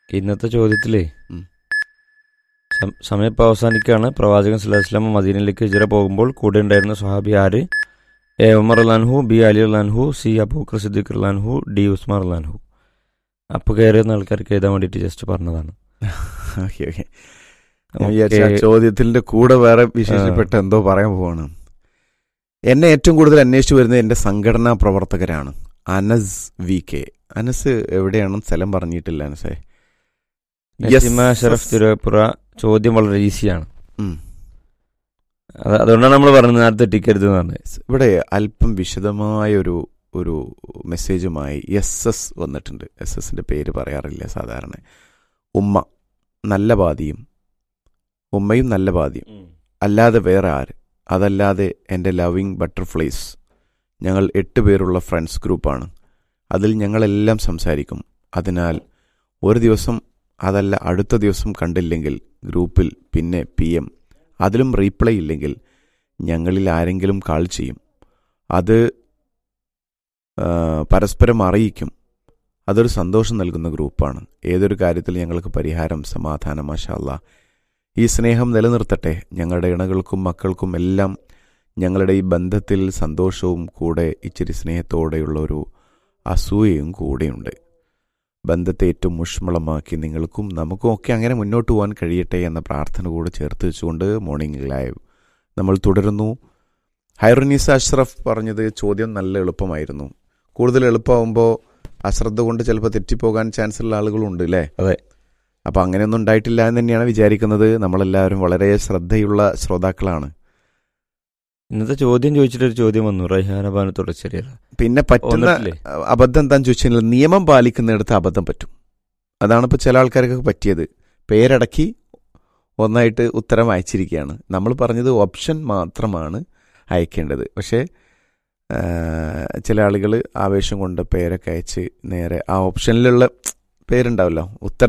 ഇന്നത്തെ ചോദ്യത്തിലേ ഉം. സം- സമയം ഇപ്പോൾ അവസാനിക്കുകയാണ് പ്രവാചകൻ സുല്ലാസ്ലാം മദീനയിലേക്ക് ഹിജറ പോകുമ്പോൾ കൂടെ ഉണ്ടായിരുന്ന സ്വഹാബി ആര് എ ഉമർ അലാൻഹു ബി അലി അലാൻഹു സി അബൂക്കർ സിദ്ദീഖ് അലാൻഹു ഡി ഉസ്മാൻ അലാൻഹു അപ്പോൾ കയറിയുന്ന ആൾക്കാർക്ക് എഴുതാൻ വേണ്ടിയിട്ട് ജസ്റ്റ് പറഞ്ഞതാണ് ഓക്കെ ഓക്കെ ഞാൻ വിചാരിച്ചു ആ ചോദ്യത്തിന്റെ കൂടെ വേറെ വിശേഷപ്പെട്ട എന്തോ പറയാൻ പോവാണ് എന്നെ ഏറ്റവും കൂടുതൽ അന്വേഷിച്ചു വരുന്നത് എന്റെ സംഘടനാ പ്രവർത്തകരാണ് അനസ് വി കെ അനസ് എവിടെയാണെന്ന് സ്ഥലം പറഞ്ഞിട്ടില്ല അനസേ നസീമ Yes. ഷറഫ് തിരുവപ്പുറ ചോദ്യം വളരെ ഈസിയാണ് ഉം. അത് അതുകൊണ്ടാണ് നമ്മൾ പറഞ്ഞത് നേരത്തെ ടിക്കരുത് എന്ന് പറഞ്ഞത് ഇവിടെ അല്പം വിശദമായ ഒരു ഒരു മെസ്സേജുമായി എസ് എസ് വന്നിട്ടുണ്ട് എസ് എസിന്റെ പേര് പറയാറില്ല സാധാരണ ഉമ്മ നല്ല പാതിയും ഉമ്മയും നല്ല പാതിയും അല്ലാതെ വേറെ ആര് അതല്ലാതെ എൻ്റെ ലവിങ് ബട്ടർഫ്ലൈസ് ഞങ്ങൾ എട്ട് പേരുള്ള ഫ്രണ്ട്സ് ഗ്രൂപ്പാണ് അതിൽ ഞങ്ങളെല്ലാം സംസാരിക്കും അതിനാൽ ഒരു ദിവസം അതല്ല അടുത്ത ദിവസം കണ്ടില്ലെങ്കിൽ ഗ്രൂപ്പിൽ പിന്നെ പി എം അതിലും റീപ്ലൈ ഇല്ലെങ്കിൽ ഞങ്ങളിൽ ആരെങ്കിലും കാൾ ചെയ്യും അത് ആ, പരസ്പരം അറിയിക്കും അതൊരു സന്തോഷം നൽകുന്ന ഗ്രൂപ്പാണ് ഏതൊരു കാര്യത്തിൽ ഞങ്ങൾക്ക് പരിഹാരം സമാധാനം മാഷാല്ല ഈ സ്നേഹം നിലനിർത്തട്ടെ ഞങ്ങളുടെ ഇണകൾക്കും മക്കൾക്കും എല്ലാം ഞങ്ങളുടെ ഈ ബന്ധത്തിൽ സന്തോഷവും കൂടെ ഇച്ചിരി സ്നേഹത്തോടെയുള്ള ഒരു അസൂയയും കൂടെയുണ്ട് ബന്ധത്തെ ഏറ്റവും ഊഷ്മളമാക്കി നിങ്ങൾക്കും നമുക്കും ഒക്കെ അങ്ങനെ മുന്നോട്ട് പോകാൻ കഴിയട്ടെ എന്ന പ്രാർത്ഥന കൂടെ ചേർത്ത് വെച്ചുകൊണ്ട് മോർണിംഗ് ലൈവ് നമ്മൾ തുടരുന്നു ഹൈറുനീസ അഷ്റഫ് പറഞ്ഞത് ചോദ്യം നല്ല എളുപ്പമായിരുന്നു കൂടുതൽ എളുപ്പമാകുമ്പോൾ അശ്രദ്ധ കൊണ്ട് ചിലപ്പോൾ തെറ്റിപ്പോകാൻ ചാൻസ് ഉള്ള ആളുകളുണ്ട് അല്ലേ അതെ. അപ്പം അങ്ങനെയൊന്നും ഉണ്ടായിട്ടില്ല എന്ന് തന്നെയാണ് വിചാരിക്കുന്നത് നമ്മളെല്ലാവരും വളരെ ശ്രദ്ധയുള്ള ശ്രോതാക്കളാണ് ഇന്നത്തെ ചോദ്യം ചോദിച്ചിട്ടൊരു ചോദ്യം വന്നു റൈഹാന ബാനു തുടച്ചേരിയല്ല പിന്നെ പറ്റുന്ന വന്നിട്ടില്ലേ? അബദ്ധം എന്താന്ന് ചോദിച്ചാൽ നിയമം പാലിക്കുന്നിടത്ത് അബദ്ധം പറ്റും അതാണ് ഇപ്പോൾ ചില ആൾക്കാർക്കൊക്കെ പറ്റിയത് പേരടക്കി ഒന്നായിട്ട് ഉത്തരം അയച്ചിരിക്കുകയാണ് നമ്മൾ പറഞ്ഞത് ഓപ്ഷൻ മാത്രമാണ് അയക്കേണ്ടത് പക്ഷേ ആ, ചില ആളുകൾ ആവേശം കൊണ്ട് പേരൊക്കെ അയച്ച് നേരെ ആ ഓപ്ഷനിലുള്ള പേരുണ്ടാവല്ലോ ഉത്തര